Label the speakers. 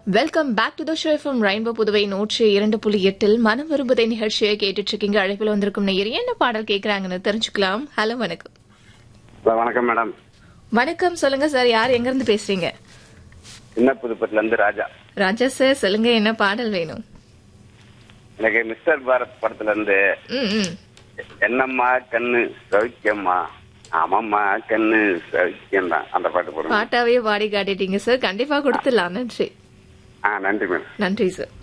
Speaker 1: welcome back to the show from rainbow Puduvai நூற்றி இரண்டு புள்ளி எட்டில் மனம் விரும்புதை நிகழ்ச்சியை கேட்டுட்டு இருக்கீங்க அழைப்பில் வந்திருக்கும் நேயர் என்ன பாடல் கேட்கறாங்கன்னு தெரிஞ்சுக்கலாம் ஹலோ வணக்கம்
Speaker 2: ஹலோ வணக்கம் மேடம்
Speaker 1: வணக்கம் சொல்லுங்க சார் யார் எங்க இருந்து பேசுறீங்க
Speaker 2: சின்ன புதுப்பட்டில இருந்து ராஜா
Speaker 1: ராஜா சார் சொல்லுங்க என்ன பாடல் வேணும்
Speaker 2: எனக்கு மிஸ்டர் பாரத் படத்துல இருந்து
Speaker 1: ம் ம்
Speaker 2: என்னம்மா கண்ணு சௌக்கியம்மா ஆமாம்மா கண்ணு சௌக்கியம் தான் அந்த பாட்டு போடுங்க
Speaker 1: பாட்டாவே பாடி காட்டிட்டீங்க சார் கண்டிப்பா கொடுத்துடலாம் நன்றி
Speaker 2: ஆ நன்றி மேடம்
Speaker 1: நன்றி சார்